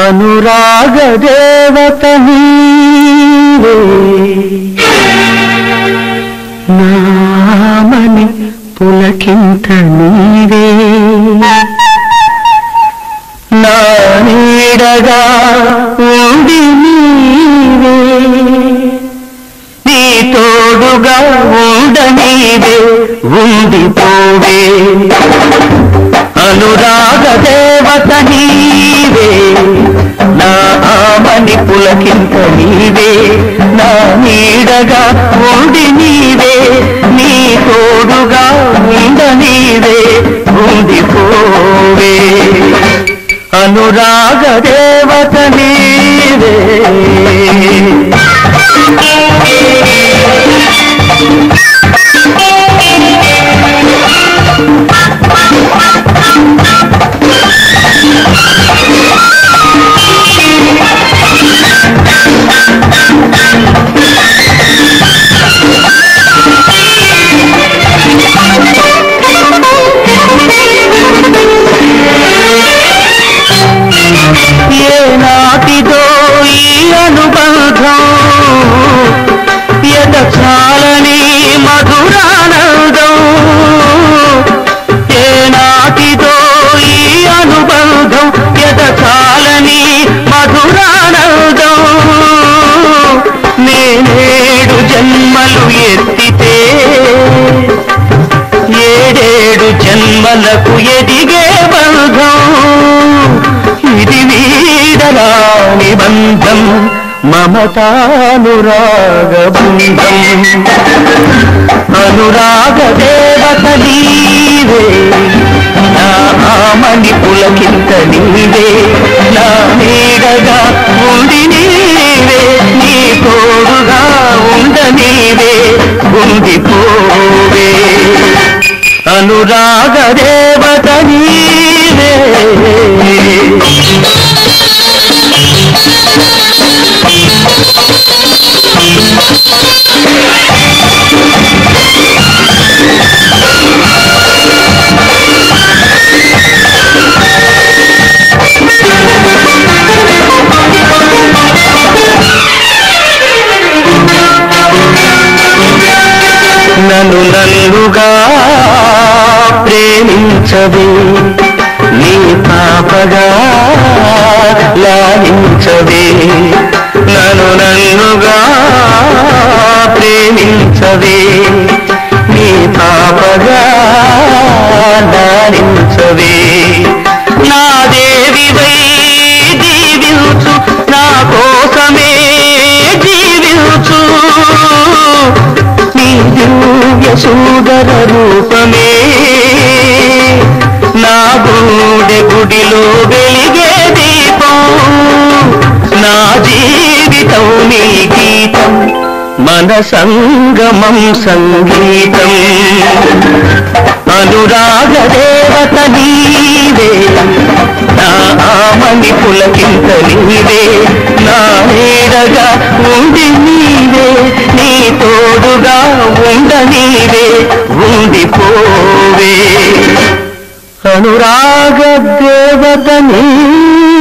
అనురాగ దేవత నీవే నామని పులకింత నీవే నా నీడగా ఉండి నీవే నీ తోడుగా ఉండ నీవే ఉండిపోవే అనురాగ దేవత నీవే నా ఆమని పులకింత నీవే నా నీడగా ఉండి నీవే నీ తోడుగా ఉండ నీవే ఉండిపోవే అనురాగ దేవత నీవే ఏ నాటిదో ఈ అనుబంధం ఎద చాలని మధురానందం ఏ నాటిదో ఈ అనుబంధం ఎద చాలని మధురానందం నేనేడు జన్మలు ఎత్తితే ఏడేడు జన్మలకు ఎదిగే బంధం ఇది వీడరాని బంధం మమతానురాగ బంధం అనురాగ దేవత నీవే నా ఆమని పులకింత నీవే నా నీడగా ఉండి నీవే నీ తోడుగా ఉండ నీవే ఉండిపోవే అనురాగ దేవత నీవే నన్ను నన్నుగా ప్రేమించవే నీ పాపగా లాలించవే నన్ను నన్నుగా ప్రేమించవే నీ పాపగా లాలించవే నా దేవివై దీవించు నా కోసమే జీవించు నీ దివ్య సుందర రూపమే నా గూడె గుడిలో వెలిగే దీపం నా జీవితం నీ గీతం మన సంగమం సంగీతం అనురాగ దేవత నీవే నా ఆమని పులకింత నీవే నా నీడగా ఉండి నీవే నీ తోడుగా ఉండ నీవే ఉండిపోవే అనురాగ దేవత నీవే